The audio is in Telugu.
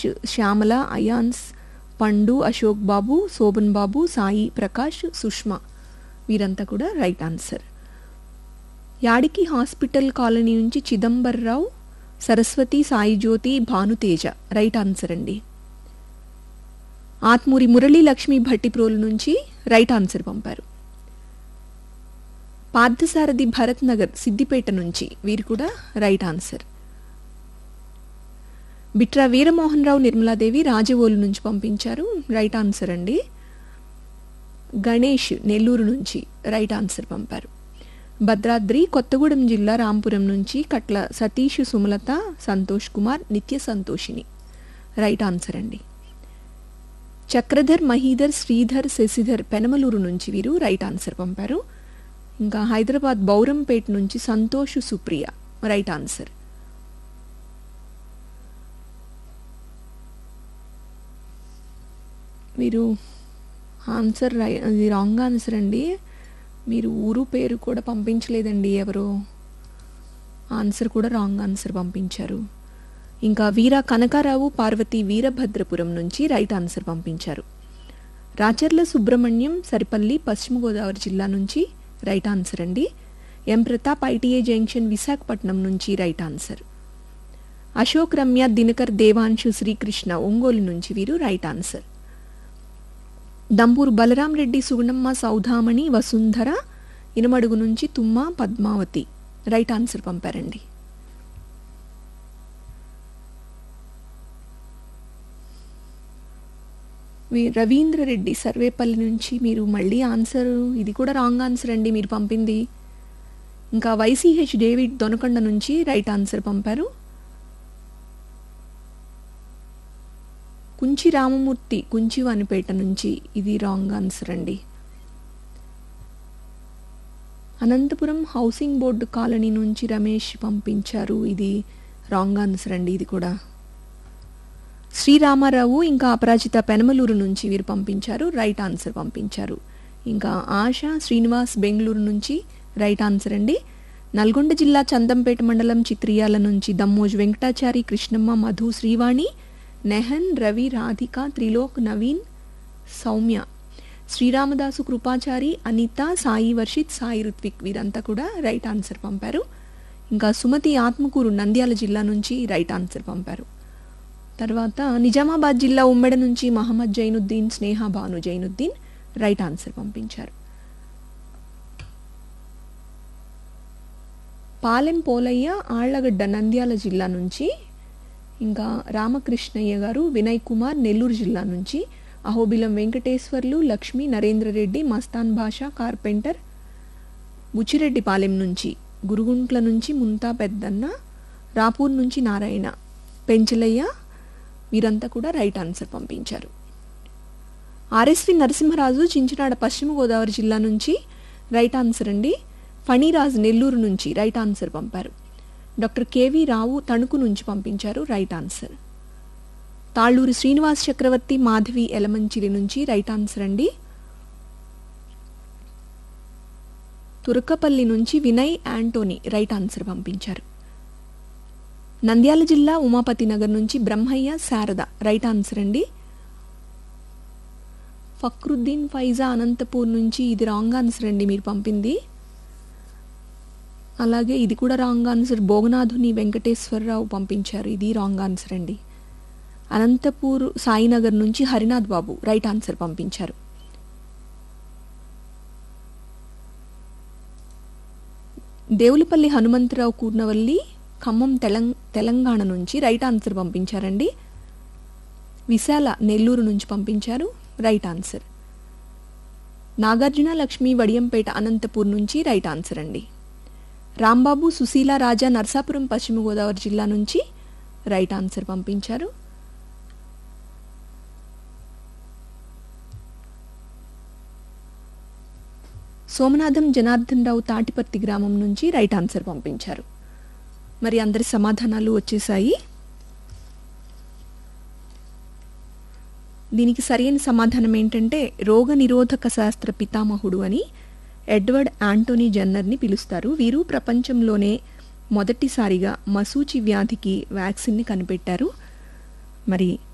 శ్యామల అయాన్స్ పండు అశోక్ బాబు శోభన్ బాబు సాయి ప్రకాష్ సుష్మా వీరంతా కూడా right answer Yadiki hospital colony నుంచి చిదంబర్రావు సరస్వతి సాయి జ్యోతి భానుతేజ రైట్ ఆన్సర్ అండి ఆత్మూరి మురళీ లక్ష్మి భట్టిప్రోలు నుంచి రైట్ ఆన్సర్ పంపారు పార్థసారథి భరత్ నగర్ సిద్దిపేట నుంచి వీరు కూడా రైట్ ఆన్సర్ బిట్రా వీరమోహన్ రావు నిర్మలాదేవి రాజవోలు నుంచి పంపించారు రైట్ ఆన్సర్ అండి గణేష్ నెల్లూరు నుంచి రైట్ ఆన్సర్ పంపారు భద్రాద్రి కొత్తగూడెం జిల్లా రాంపురం నుంచి కట్ల సతీష్ సుమలత సంతోష్ కుమార్ నిత్య సంతోషిని రైట్ ఆన్సర్ అండి చక్రధర్ మహీధర్ శ్రీధర్ శశిధర్ పెనమలూరు నుంచి వీరు రైట్ ఆన్సర్ పంపారు ఇంకా హైదరాబాద్ బౌరంపేట నుంచి సంతోష్ సుప్రియ రైట్ ఆన్సర్ మీరు ఆన్సర్ రై అది రాంగ్ ఆన్సర్ అండి మీరు ఊరు పేరు కూడా పంపించలేదండి ఎవరో ఆన్సర్ కూడా రాంగ్ ఆన్సర్ పంపించారు ఇంకా వీర కనకారావు పార్వతి వీరభద్రపురం నుంచి రైట్ ఆన్సర్ పంపించారు రాచర్ల సుబ్రహ్మణ్యం సరిపల్లి పశ్చిమ గోదావరి జిల్లా నుంచి రైట్ ఆన్సర్ అండి M Pratap ITI junction Visakhapatnam నుంచి రైట్ ఆన్సర్ అశోక్ రమ్య దినకర్ దేవాంశు శ్రీకృష్ణ ఒంగోలు నుంచి వీరు రైట్ ఆన్సర్ దంపూరు బలరాం రెడ్డి సుగుణమ్మ సౌధామణి వసుంధర ఇనమడుగు నుంచి తుమ్మ పద్మావతి రైట్ ఆన్సర్ పంపారండి మీ- రవీంద్ర రెడ్డి సర్వేపల్లి నుంచి మీరు మళ్ళీ ఆన్సర్ ఇది కూడా రాంగ్ ఆన్సర్ అండి మీరు పంపింది ఇంకా వైసీహెచ్ డేవిడ్ దొనకొండ నుంచి రైట్ ఆన్సర్ పంపారు కుంచి రామమూర్తి కుంచి వానిపేట నుంచి ఇది రాంగ్ ఆన్సర్ అండి అనంతపురం హౌసింగ్ బోర్డు కాలనీ నుంచి రమేష్ పంపించారు ఇది రాంగ్ ఆన్సర్ అండి ఇది కూడా శ్రీరామారావు ఇంకా అపరాజిత పెనమలూరు నుంచి వీరు పంపించారు రైట్ ఆన్సర్ పంపించారు ఇంకా ఆశ శ్రీనివాస్ బెంగళూరు నుంచి రైట్ ఆన్సర్ అండి నల్గొండ జిల్లా చందంపేట మండలం చిత్రియాల నుంచి దమ్మోజ్ వెంకటాచారి కృష్ణమ్మ మధు శ్రీవాణి నెహన్ రవి రాధిక త్రిలోక్ నవీన్ సౌమ్య శ్రీరామదాసు కృపాచారి అనిత సాయి వర్షిత్ సాయి రుత్విక్ వీరంతా కూడా రైట్ ఆన్సర్ పంపారు ఇంకా సుమతి ఆత్మకూరు నంద్యాల జిల్లా నుంచి రైట్ ఆన్సర్ పంపారు తర్వాత నిజామాబాద్ జిల్లా ఉమ్మెడ నుంచి మహమ్మద్ జైనుద్దీన్ స్నేహ భాను జైనుద్దీన్ రైట్ ఆన్సర్ పంపించారు పాలెం పోలయ్య ఆళ్లగడ్డ నంద్యాల జిల్లా నుంచి ఇంకా రామకృష్ణయ్య గారు వినయ్ కుమార్ నెల్లూరు జిల్లా నుంచి అహోబిలం వెంకటేశ్వర్లు లక్ష్మి నరేంద్రరెడ్డి మస్తాన్ భాష కార్పెంటర్ బుచ్చిరెడ్డిపాలెం నుంచి గురుగుంట్ల నుంచి ముంతా పెద్దన్న రాపూర్ నుంచి నారాయణ పెంచలయ్య వీరంతా కూడా రైట్ ఆన్సర్ పంపించారు ఆర్ఎస్వి నరసింహరాజు చించినాడ పశ్చిమ గోదావరి జిల్లా నుంచి రైట్ ఆన్సర్ అండి ఫణిరాజ్ నెల్లూరు నుంచి రైట్ ఆన్సర్ పంపారు డాక్టర్ కేవి రావు తణుకు నుంచి పంపించారు రైట్ ఆన్సర్ తాళ్ళూరి శ్రీనివాస్ చక్రవర్తి మాధవి ఎలమంచిలి నుంచి రైట్ ఆన్సర్ అండి తురకపల్లి నుంచి వినయ్ యాంటోనీ రైట్ ఆన్సర్ పంపించారు నంద్యాల జిల్లా ఉమాపతి నగర్ నుంచి బ్రహ్మయ్య శారద రైట్ ఆన్సర్ అండి ఫక్రుద్దీన్ ఫైజా అనంతపూర్ నుంచి ఇది రాంగ్ ఆన్సర్ అండి మీరు పంపింది అలాగే ఇది కూడా రాంగ్ ఆన్సర్ భోగనాథుని వెంకటేశ్వరరావు పంపించారు ఇది రాంగ్ ఆన్సర్ అండి అనంతపూర్ సాయినగర్ నుంచి హరినాథ్ బాబు రైట్ ఆన్సర్ పంపించారు దేవులపల్లి హనుమంతరావు కూర్నవల్లి ఖమ్మం తెలంగ తెలంగాణ నుంచి రైట్ ఆన్సర్ పంపించారండి విశాల నెల్లూరు నుంచి పంపించారు రైట్ ఆన్సర్ నాగార్జున లక్ష్మి వడియంపేట అనంతపూర్ నుంచి రైట్ ఆన్సర్ అండి రాంబాబు సుశీల రాజా నర్సాపురం పశ్చిమ గోదావరి జిల్లా నుంచి రైట్ ఆన్సర్ పంపించారు సోమనాథం జనార్దన్ రావు తాటిపర్తి గ్రామం నుంచి రైట్ ఆన్సర్ పంపించారు మరి అందరి సమాధానాలు వచ్చేసాయి దీనికి సరైన సమాధానం ఏంటంటే రోగ నిరోధక శాస్త్ర పితామహుడు అని ఎడ్వర్డ్ యాంటోనీ జన్నర్ని పిలుస్తారు వీరు ప్రపంచంలోనే మొదటిసారిగా మసూచి వ్యాధికి వ్యాక్సిన్ని కనిపెట్టారు మరి